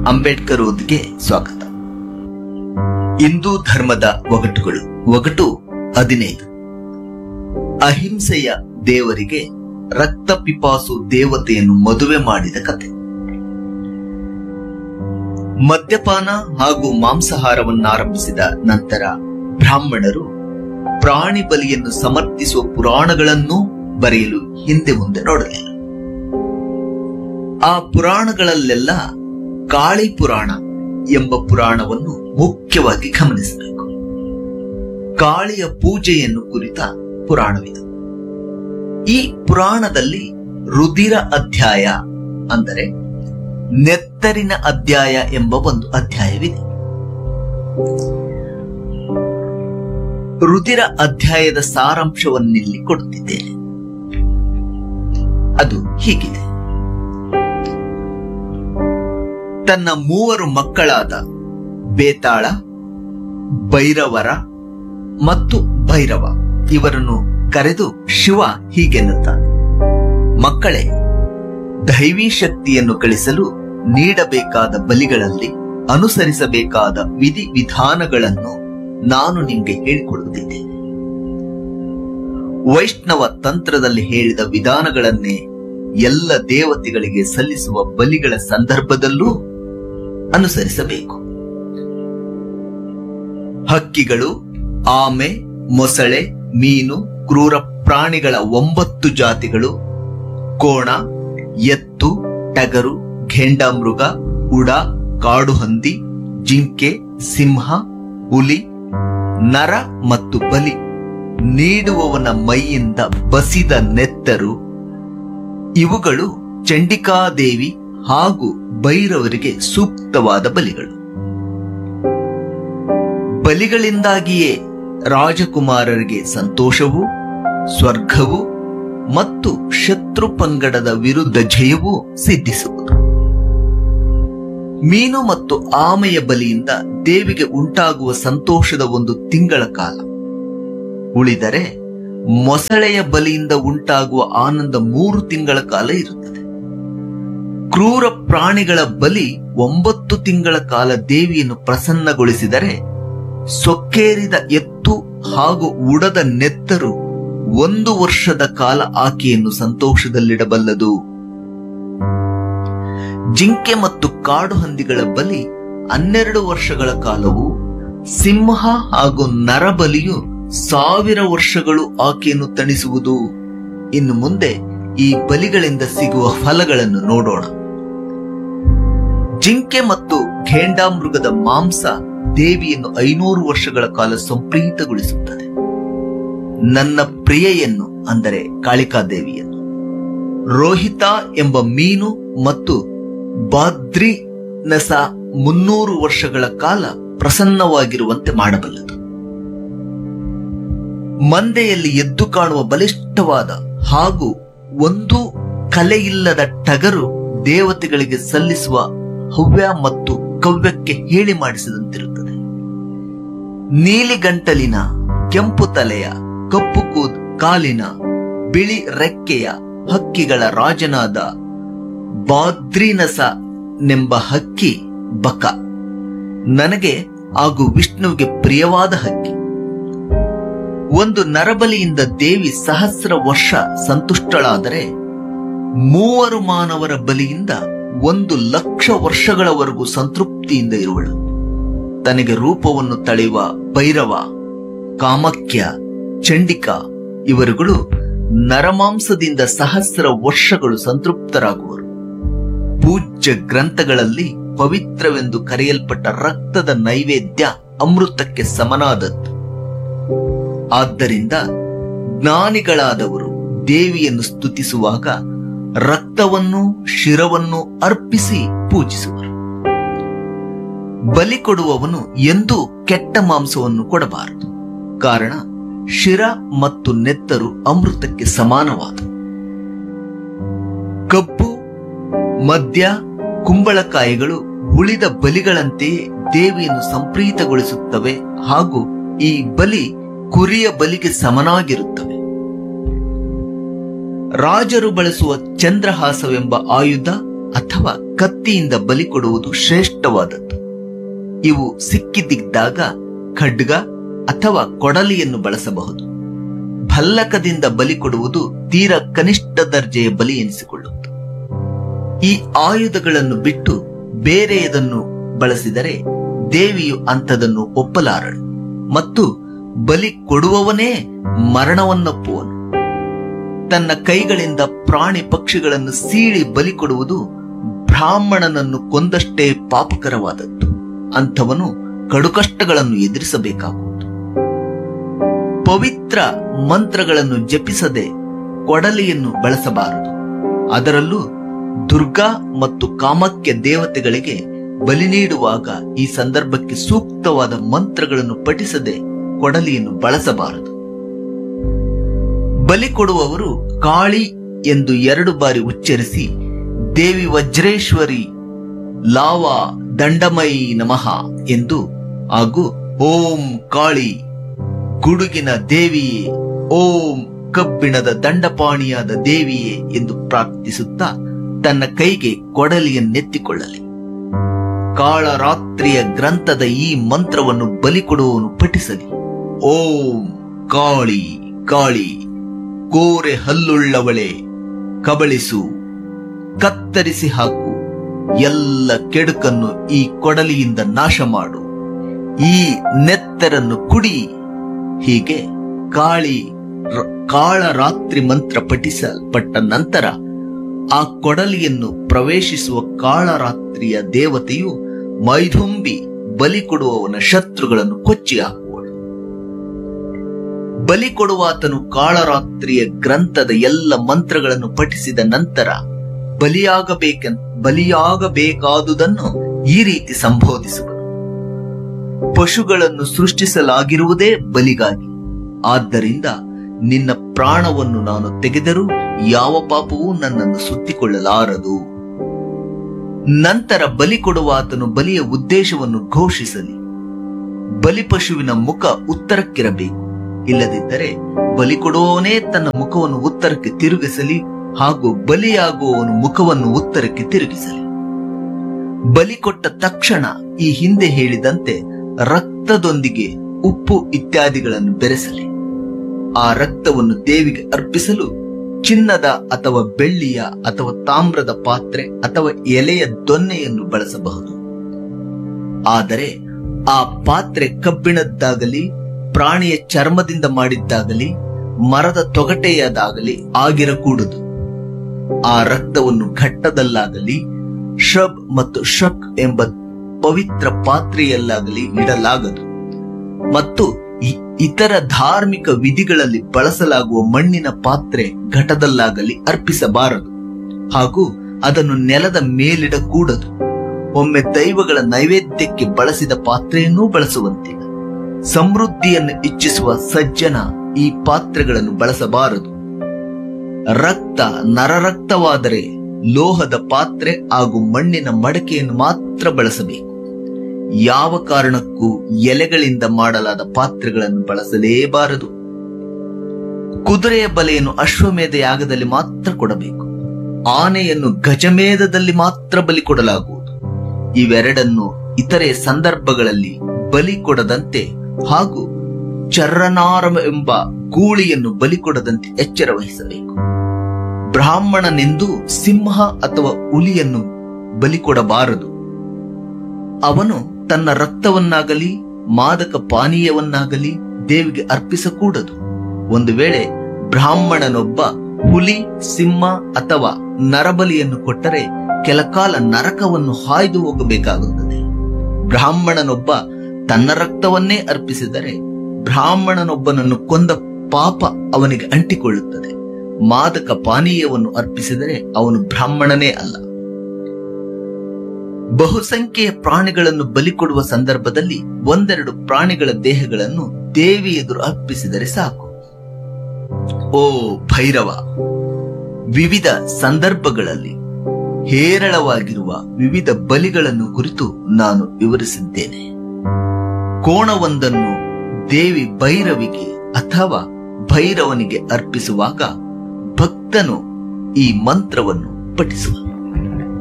ಅಂಬೇಡ್ಕರ್ ಓದ್ಗೆ ಸ್ವಾಗತ ಹಿಂದೂ ಧರ್ಮದ ಒಗಟುಗಳು ಒಗಟು ಹದಿನೈದು ಅಹಿಂಸೆಯ ದೇವರಿಗೆ ರಕ್ತ ಪಿಪಾಸು ದೇವತೆಯನ್ನು ಮದುವೆ ಮಾಡಿದ ಕತೆ ಮದ್ಯಪಾನ ಹಾಗೂ ಮಾಂಸಾಹಾರವನ್ನಾರಂಭಿಸಿದ ನಂತರ ಬ್ರಾಹ್ಮಣರು ಪ್ರಾಣಿ ಬಲಿಯನ್ನು ಸಮರ್ಥಿಸುವ ಪುರಾಣಗಳನ್ನು ಬರೆಯಲು ಹಿಂದೆ ಮುಂದೆ ನೋಡಲಿಲ್ಲ ಆ ಪುರಾಣಗಳಲ್ಲೆಲ್ಲ ಕಾಳಿ ಪುರಾಣ ಎಂಬ ಪುರಾಣವನ್ನು ಮುಖ್ಯವಾಗಿ ಗಮನಿಸಬೇಕು ಕಾಳಿಯ ಪೂಜೆಯನ್ನು ಕುರಿತ ಪುರಾಣವಿದು ಈ ಪುರಾಣದಲ್ಲಿ ರುದಿರ ಅಧ್ಯಾಯ ಅಂದರೆ ನೆತ್ತರಿನ ಅಧ್ಯಾಯ ಎಂಬ ಒಂದು ಅಧ್ಯಾಯವಿದೆ ರುದಿರ ಅಧ್ಯಾಯದ ಸಾರಾಂಶವನ್ನಿಲ್ಲಿ ಕೊಡುತ್ತಿದ್ದೇನೆ ಅದು ಹೀಗಿದೆ ತನ್ನ ಮೂವರು ಮಕ್ಕಳಾದ ಬೇತಾಳ ಭೈರವರ ಮತ್ತು ಭೈರವ ಇವರನ್ನು ಕರೆದು ಶಿವ ಹೀಗೆನ್ನುತ್ತಾನೆ ಮಕ್ಕಳೇ ದೈವಿ ಶಕ್ತಿಯನ್ನು ಗಳಿಸಲು ನೀಡಬೇಕಾದ ಬಲಿಗಳಲ್ಲಿ ಅನುಸರಿಸಬೇಕಾದ ವಿಧಿ ವಿಧಾನಗಳನ್ನು ನಾನು ನಿಮಗೆ ಹೇಳಿಕೊಡುತ್ತಿದ್ದೇನೆ ವೈಷ್ಣವ ತಂತ್ರದಲ್ಲಿ ಹೇಳಿದ ವಿಧಾನಗಳನ್ನೇ ಎಲ್ಲ ದೇವತೆಗಳಿಗೆ ಸಲ್ಲಿಸುವ ಬಲಿಗಳ ಸಂದರ್ಭದಲ್ಲೂ ಅನುಸರಿಸಬೇಕು ಹಕ್ಕಿಗಳು ಆಮೆ ಮೊಸಳೆ ಮೀನು ಕ್ರೂರ ಪ್ರಾಣಿಗಳ ಒಂಬತ್ತು ಜಾತಿಗಳು ಕೋಣ ಎತ್ತು ಟಗರು ಘೇಂಡಾಮೃಗ ಉಡ ಕಾಡುಹಂದಿ ಜಿಂಕೆ ಸಿಂಹ ಹುಲಿ ನರ ಮತ್ತು ಬಲಿ ನೀಡುವವನ ಮೈಯಿಂದ ಬಸಿದ ನೆತ್ತರು ಇವುಗಳು ಚಂಡಿಕಾದೇವಿ ಹಾಗೂ ಭೈರವರಿಗೆ ಸೂಕ್ತವಾದ ಬಲಿಗಳು ಬಲಿಗಳಿಂದಾಗಿಯೇ ರಾಜಕುಮಾರರಿಗೆ ಸಂತೋಷವು ಸ್ವರ್ಗವು ಮತ್ತು ಶತ್ರು ಪಂಗಡದ ವಿರುದ್ಧ ಜಯವೂ ಸಿದ್ಧಿಸುವುದು ಮೀನು ಮತ್ತು ಆಮೆಯ ಬಲಿಯಿಂದ ದೇವಿಗೆ ಉಂಟಾಗುವ ಸಂತೋಷದ ಒಂದು ತಿಂಗಳ ಕಾಲ ಉಳಿದರೆ ಮೊಸಳೆಯ ಬಲಿಯಿಂದ ಉಂಟಾಗುವ ಆನಂದ ಮೂರು ತಿಂಗಳ ಕಾಲ ಇರುತ್ತದೆ ಕ್ರೂರ ಪ್ರಾಣಿಗಳ ಬಲಿ ಒಂಬತ್ತು ತಿಂಗಳ ಕಾಲ ದೇವಿಯನ್ನು ಪ್ರಸನ್ನಗೊಳಿಸಿದರೆ ಸೊಕ್ಕೇರಿದ ಎತ್ತು ಹಾಗೂ ಉಡದ ನೆತ್ತರು ಒಂದು ವರ್ಷದ ಕಾಲ ಆಕೆಯನ್ನು ಸಂತೋಷದಲ್ಲಿಡಬಲ್ಲದು ಜಿಂಕೆ ಮತ್ತು ಕಾಡು ಹಂದಿಗಳ ಬಲಿ ಹನ್ನೆರಡು ವರ್ಷಗಳ ಕಾಲವು ಸಿಂಹ ಹಾಗೂ ನರಬಲಿಯು ಸಾವಿರ ವರ್ಷಗಳು ಆಕೆಯನ್ನು ತಣಿಸುವುದು ಇನ್ನು ಮುಂದೆ ಈ ಬಲಿಗಳಿಂದ ಸಿಗುವ ಫಲಗಳನ್ನು ನೋಡೋಣ ಜಿಂಕೆ ಮತ್ತು ಘೇಂಡಾಮೃಗದ ಮಾಂಸ ದೇವಿಯನ್ನು ಐನೂರು ವರ್ಷಗಳ ಕಾಲ ಸಂಪ್ರೀತಗೊಳಿಸುತ್ತದೆ ನನ್ನ ಪ್ರಿಯೆಯನ್ನು ಅಂದರೆ ಕಾಳಿಕಾದೇವಿಯನ್ನು ರೋಹಿತ ಎಂಬ ಮೀನು ಮತ್ತು ಬಾದ್ರಿ ನಸ ಮುನ್ನೂರು ವರ್ಷಗಳ ಕಾಲ ಪ್ರಸನ್ನವಾಗಿರುವಂತೆ ಮಾಡಬಲ್ಲದು ಮಂದೆಯಲ್ಲಿ ಎದ್ದು ಕಾಣುವ ಬಲಿಷ್ಠವಾದ ಹಾಗೂ ಒಂದು ಕಲೆಯಿಲ್ಲದ ಟಗರು ದೇವತೆಗಳಿಗೆ ಸಲ್ಲಿಸುವ ಹವ್ಯ ಮತ್ತು ಕವ್ಯಕ್ಕೆ ಹೇಳಿ ಮಾಡಿಸಿದಂತಿರುತ್ತದೆ ನೀಲಿಗಂಟಲಿನ ಕೆಂಪು ತಲೆಯ ಕಪ್ಪು ಕೂದ್ ಕಾಲಿನ ಬಿಳಿ ರೆಕ್ಕೆಯ ಹಕ್ಕಿಗಳ ರಾಜನಾದ ಬಾದ್ರಿನಸ ನೆಂಬ ಹಕ್ಕಿ ಬಕ ನನಗೆ ಹಾಗೂ ವಿಷ್ಣುವಿಗೆ ಪ್ರಿಯವಾದ ಹಕ್ಕಿ ಒಂದು ನರಬಲಿಯಿಂದ ದೇವಿ ಸಹಸ್ರ ವರ್ಷ ಸಂತುಷ್ಟಳಾದರೆ ಮೂವರು ಮಾನವರ ಬಲಿಯಿಂದ ಒಂದು ಲಕ್ಷ ವರ್ಷಗಳವರೆಗೂ ಸಂತೃಪ್ತಿಯಿಂದ ಇರುವಳು ತನಗೆ ರೂಪವನ್ನು ತಳೆಯುವ ಭೈರವ ಕಾಮಕ್ಯ ಚಂಡಿಕ ಇವರುಗಳು ನರಮಾಂಸದಿಂದ ಸಹಸ್ರ ವರ್ಷಗಳು ಸಂತೃಪ್ತರಾಗುವರು ಪೂಜ್ಯ ಗ್ರಂಥಗಳಲ್ಲಿ ಪವಿತ್ರವೆಂದು ಕರೆಯಲ್ಪಟ್ಟ ರಕ್ತದ ನೈವೇದ್ಯ ಅಮೃತಕ್ಕೆ ಸಮನಾದದ್ದು ಆದ್ದರಿಂದ ಜ್ಞಾನಿಗಳಾದವರು ದೇವಿಯನ್ನು ಸ್ತುತಿಸುವಾಗ ರಕ್ತವನ್ನು ಶಿರವನ್ನು ಅರ್ಪಿಸಿ ಪೂಜಿಸುವರು ಬಲಿ ಕೊಡುವವನು ಎಂದೂ ಕೆಟ್ಟ ಮಾಂಸವನ್ನು ಕೊಡಬಾರದು ಕಾರಣ ಶಿರ ಮತ್ತು ನೆತ್ತರು ಅಮೃತಕ್ಕೆ ಸಮಾನವಾದ ಕಬ್ಬು ಮದ್ಯ ಕುಂಬಳಕಾಯಿಗಳು ಉಳಿದ ಬಲಿಗಳಂತೆಯೇ ದೇವಿಯನ್ನು ಸಂಪ್ರೀತಗೊಳಿಸುತ್ತವೆ ಹಾಗೂ ಈ ಬಲಿ ಕುರಿಯ ಬಲಿಗೆ ಸಮನಾಗಿರುತ್ತವೆ ರಾಜರು ಬಳಸುವ ಚಂದ್ರಹಾಸವೆಂಬ ಆಯುಧ ಅಥವಾ ಅಥವಾ ಕತ್ತಿಯಿಂದ ಬಲಿ ಕೊಡುವುದು ಶ್ರೇಷ್ಠವಾದದ್ದು ಇವು ಸಿಕ್ಕಿದ್ದಾಗ ಖಡ್ಗ ಅಥವಾ ಕೊಡಲಿಯನ್ನು ಬಳಸಬಹುದು ಭಲ್ಲಕದಿಂದ ಬಲಿ ಕೊಡುವುದು ತೀರಾ ಕನಿಷ್ಠ ದರ್ಜೆಯ ಬಲಿ ಎನಿಸಿಕೊಳ್ಳುವುದು ಈ ಆಯುಧಗಳನ್ನು ಬಿಟ್ಟು ಬೇರೆಯದನ್ನು ಬಳಸಿದರೆ ದೇವಿಯು ಅಂಥದನ್ನು ಒಪ್ಪಲಾರಳು ಮತ್ತು ಬಲಿ ಕೊಡುವವನೇ ಮರಣವನ್ನೊಪ್ಪುವನು ತನ್ನ ಕೈಗಳಿಂದ ಪ್ರಾಣಿ ಪಕ್ಷಿಗಳನ್ನು ಸೀಳಿ ಬಲಿ ಕೊಡುವುದು ಬ್ರಾಹ್ಮಣನನ್ನು ಕೊಂದಷ್ಟೇ ಪಾಪಕರವಾದದ್ದು ಅಂಥವನು ಕಡುಕಷ್ಟಗಳನ್ನು ಎದುರಿಸಬೇಕಾಗುವುದು ಪವಿತ್ರ ಮಂತ್ರಗಳನ್ನು ಜಪಿಸದೆ ಕೊಡಲಿಯನ್ನು ಬಳಸಬಾರದು ಅದರಲ್ಲೂ ದುರ್ಗಾ ಮತ್ತು ಕಾಮಕ್ಯ ದೇವತೆಗಳಿಗೆ ಬಲಿ ನೀಡುವಾಗ ಈ ಸಂದರ್ಭಕ್ಕೆ ಸೂಕ್ತವಾದ ಮಂತ್ರಗಳನ್ನು ಪಠಿಸದೆ ಕೊಡಲಿಯನ್ನು ಬಳಸಬಾರದು ಬಲಿ ಕೊಡುವವರು ಕಾಳಿ ಎಂದು ಎರಡು ಬಾರಿ ಉಚ್ಚರಿಸಿ ದೇವಿ ವಜ್ರೇಶ್ವರಿ ಲಾವಾ ದಂಡಮಯಿ ನಮಃ ಎಂದು ಹಾಗೂ ಓಂ ಕಾಳಿ ಗುಡುಗಿನ ದೇವಿಯೇ ಓಂ ಕಬ್ಬಿಣದ ದಂಡಪಾಣಿಯಾದ ದೇವಿಯೇ ಎಂದು ಪ್ರಾರ್ಥಿಸುತ್ತಾ ತನ್ನ ಕೈಗೆ ಕೊಡಲಿಯನ್ನೆತ್ತಿಕೊಳ್ಳಲಿ ಕಾಳರಾತ್ರಿಯ ಗ್ರಂಥದ ಈ ಮಂತ್ರವನ್ನು ಬಲಿ ಕೊಡುವವನು ಪಠಿಸಲಿ ಓಂ ಕಾಳಿ ಕಾಳಿ ಕೋರೆ ಹಲ್ಲುಳ್ಳವಳೆ ಕಬಳಿಸು ಕತ್ತರಿಸಿ ಹಾಕು ಎಲ್ಲ ಕೆಡುಕನ್ನು ಈ ಕೊಡಲಿಯಿಂದ ನಾಶ ಮಾಡು ಈ ನೆತ್ತರನ್ನು ಕುಡಿ ಹೀಗೆ ಕಾಳಿ ರ- ಕಾಳರಾತ್ರಿ ಮಂತ್ರ ಪಠಿಸಲ್ಪಟ್ಟ ನಂತರ ಆ ಕೊಡಲಿಯನ್ನು ಪ್ರವೇಶಿಸುವ ಕಾಳರಾತ್ರಿಯ ದೇವತೆಯು ಮೈದುಂಬಿ ಬಲಿ ಕೊಡುವವನ ಶತ್ರುಗಳನ್ನು ಕೊಚ್ಚಿ ಹಾಕುವಳು ಬಲಿ ಕೊಡುವಾತನು ಕಾಳರಾತ್ರಿಯ ಗ್ರಂಥದ ಎಲ್ಲ ಮಂತ್ರಗಳನ್ನು ಪಠಿಸಿದ ನಂತರ ಬಲಿಯಾಗಬೇಕ ಬಲಿಯಾಗಬೇಕಾದುದನ್ನು ಈ ರೀತಿ ಸಂಬೋಧಿಸುವನು ಪಶುಗಳನ್ನು ಸೃಷ್ಟಿಸಲಾಗಿರುವುದೇ ಬಲಿಗಾಗಿ ಆದ್ದರಿಂದ ನಿನ್ನ ಪ್ರಾಣವನ್ನು ನಾನು ತೆಗೆದರೂ ಯಾವ ಪಾಪವೂ ನನ್ನನ್ನು ಸುತ್ತಿಕೊಳ್ಳಲಾರದು ನಂತರ ಬಲಿ ಕೊಡುವಾತನು ಬಲಿಯ ಉದ್ದೇಶವನ್ನು ಘೋಷಿಸಲಿ ಬಲಿಪಶುವಿನ ಮುಖ ಉತ್ತರಕ್ಕಿರಬೇಕು ಇಲ್ಲದಿದ್ದರೆ ಬಲಿ ಕೊಡುವವನೇ ತನ್ನ ಮುಖವನ್ನು ಉತ್ತರಕ್ಕೆ ತಿರುಗಿಸಲಿ ಹಾಗೂ ಬಲಿಯಾಗುವವನು ಮುಖವನ್ನು ಉತ್ತರಕ್ಕೆ ತಿರುಗಿಸಲಿ ಬಲಿ ಕೊಟ್ಟ ತಕ್ಷಣ ಈ ಹಿಂದೆ ಹೇಳಿದಂತೆ ರಕ್ತದೊಂದಿಗೆ ಉಪ್ಪು ಇತ್ಯಾದಿಗಳನ್ನು ಬೆರೆಸಲಿ ಆ ರಕ್ತವನ್ನು ದೇವಿಗೆ ಅರ್ಪಿಸಲು ಚಿನ್ನದ ಅಥವಾ ಬೆಳ್ಳಿಯ ಅಥವಾ ತಾಮ್ರದ ಪಾತ್ರೆ ಅಥವಾ ಎಲೆಯ ದೊನ್ನೆಯನ್ನು ಬಳಸಬಹುದು ಆದರೆ ಆ ಪಾತ್ರೆ ಕಬ್ಬಿಣದ್ದಾಗಲಿ ಪ್ರಾಣಿಯ ಚರ್ಮದಿಂದ ಮಾಡಿದ್ದಾಗಲಿ ಮರದ ತೊಗಟೆಯದಾಗಲಿ ಆಗಿರಕೂಡದು ಆ ರಕ್ತವನ್ನು ಘಟ್ಟದಲ್ಲಾಗಲಿ ಶಬ್ ಮತ್ತು ಶಕ್ ಎಂಬ ಪವಿತ್ರ ಪಾತ್ರೆಯಲ್ಲಾಗಲಿ ಇಡಲಾಗದು ಮತ್ತು ಇ- ಇತರ ಧಾರ್ಮಿಕ ವಿಧಿಗಳಲ್ಲಿ ಬಳಸಲಾಗುವ ಮಣ್ಣಿನ ಪಾತ್ರೆ ಘಟದಲ್ಲಾಗಲಿ ಅರ್ಪಿಸಬಾರದು ಹಾಗೂ ಅದನ್ನು ನೆಲದ ಮೇಲಿಡಕೂಡದು ಒಮ್ಮೆ ದೈವಗಳ ನೈವೇದ್ಯಕ್ಕೆ ಬಳಸಿದ ಪಾತ್ರೆಯನ್ನೂ ಬಳಸುವಂತಿಲ್ಲ ಸಮೃದ್ಧಿಯನ್ನು ಇಚ್ಛಿಸುವ ಸಜ್ಜನ ಈ ಪಾತ್ರೆಗಳನ್ನು ಬಳಸಬಾರದು ರಕ್ತ ನರರಕ್ತವಾದರೆ ಲೋಹದ ಪಾತ್ರೆ ಹಾಗೂ ಮಣ್ಣಿನ ಮಡಕೆಯನ್ನು ಮಾತ್ರ ಬಳಸಬೇಕು ಯಾವ ಕಾರಣಕ್ಕೂ ಎಲೆಗಳಿಂದ ಮಾಡಲಾದ ಪಾತ್ರೆಗಳನ್ನು ಬಳಸಲೇಬಾರದು ಕುದುರೆಯ ಬಲೆಯನ್ನು ಅಶ್ವಮೇಧ ಯಾಗದಲ್ಲಿ ಮಾತ್ರ ಕೊಡಬೇಕು ಆನೆಯನ್ನು ಗಜಮೇಧದಲ್ಲಿ ಮಾತ್ರ ಬಲಿ ಕೊಡಲಾಗುವುದು ಇವೆರಡನ್ನು ಇತರೆ ಸಂದರ್ಭಗಳಲ್ಲಿ ಬಲಿ ಕೊಡದಂತೆ ಹಾಗೂ ಚರ್ರನಾರಮ ಎಂಬ ಗೂಳಿಯನ್ನು ಬಲಿ ಕೊಡದಂತೆ ಎಚ್ಚರ ವಹಿಸಬೇಕು ಬ್ರಾಹ್ಮಣನೆಂದು ಸಿಂಹ ಅಥವಾ ಹುಲಿಯನ್ನು ಬಲಿ ಕೊಡಬಾರದು ಅವನು ತನ್ನ ರಕ್ತವನ್ನಾಗಲಿ ಮಾದಕ ಪಾನೀಯವನ್ನಾಗಲಿ ದೇವಿಗೆ ಅರ್ಪಿಸಕೂಡದು ಒಂದು ವೇಳೆ ಬ್ರಾಹ್ಮಣನೊಬ್ಬ ಹುಲಿ ಸಿಂಹ ಅಥವಾ ನರಬಲಿಯನ್ನು ಕೊಟ್ಟರೆ ಕೆಲಕಾಲ ನರಕವನ್ನು ಹಾಯ್ದು ಹೋಗಬೇಕಾಗುತ್ತದೆ ಬ್ರಾಹ್ಮಣನೊಬ್ಬ ತನ್ನ ರಕ್ತವನ್ನೇ ಅರ್ಪಿಸಿದರೆ ಬ್ರಾಹ್ಮಣನೊಬ್ಬನನ್ನು ಕೊಂದ ಪಾಪ ಅವನಿಗೆ ಅಂಟಿಕೊಳ್ಳುತ್ತದೆ ಮಾದಕ ಪಾನೀಯವನ್ನು ಅರ್ಪಿಸಿದರೆ ಅವನು ಬ್ರಾಹ್ಮಣನೇ ಅಲ್ಲ ಬಹುಸಂಖ್ಯೆಯ ಪ್ರಾಣಿಗಳನ್ನು ಬಲಿ ಕೊಡುವ ಸಂದರ್ಭದಲ್ಲಿ ಒಂದೆರಡು ಪ್ರಾಣಿಗಳ ದೇಹಗಳನ್ನು ದೇವಿ ಎದುರು ಅರ್ಪಿಸಿದರೆ ಸಾಕು ಓ ಭೈರವ ವಿವಿಧ ಸಂದರ್ಭಗಳಲ್ಲಿ ಹೇರಳವಾಗಿರುವ ವಿವಿಧ ಬಲಿಗಳನ್ನು ಕುರಿತು ನಾನು ವಿವರಿಸಿದ್ದೇನೆ ಕೋಣವೊಂದನ್ನು ದೇವಿ ಭೈರವಿಗೆ ಅಥವಾ ಭೈರವನಿಗೆ ಅರ್ಪಿಸುವಾಗ ಭಕ್ತನು ಈ ಮಂತ್ರವನ್ನು ಪಠಿಸುವ